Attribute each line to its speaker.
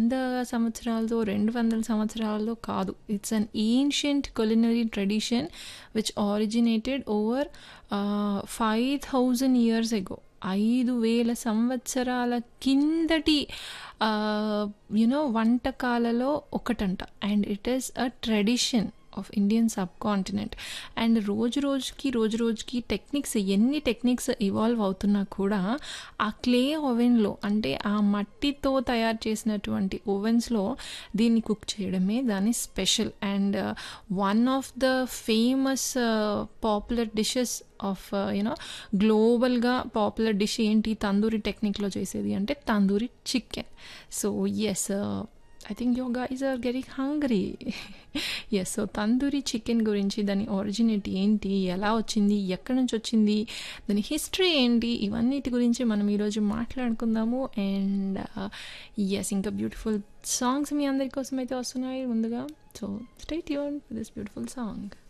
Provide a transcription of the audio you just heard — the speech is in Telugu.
Speaker 1: వంద సంవత్సరాలదో రెండు వందల సంవత్సరాలదో కాదు it's an ancient culinary tradition which originated over uh, 5000 years ago ఐదు వేల సంవత్సరాల కిందటి యునో వంటకాలలో ఒకటంట and it is a tradition of Indian subcontinent and రోజు రోజుకి రోజు రోజుకి టెక్నిక్స్ ఎన్ని టెక్నిక్స్ ఇవాల్వ్ అవుతున్నా కూడా ఆ క్లే ఓవెన్లో అంటే ఆ మట్టితో తయారు చేసినటువంటి ఓవెన్స్లో దీన్ని కుక్ చేయడమే దాని special and one of the famous popular dishes of you know గ్లోబల్గా పాపులర్ డిష్ ఏంటి తందూరి టెక్నిక్లో చేసేది అంటే tandoori chicken so yes I think you guys are getting hungry yes so tandoori chicken గురించి దాని ఒరిజినేట్ ఏంటి ఎలా వచ్చింది ఎక్కడి నుంచి వచ్చింది దాని హిస్టరీ ఏంటి ఇవన్నిటి గురించి మనం ఈరోజు మాట్లాడుకుందాము అండ్ ఎస్ ఇంకా బ్యూటిఫుల్ సాంగ్స్ మీ అందరి కోసం అయితే వస్తున్నాయి ముందుగా సో స్టేట్ యూన్ దిస్ బ్యూటిఫుల్ సాంగ్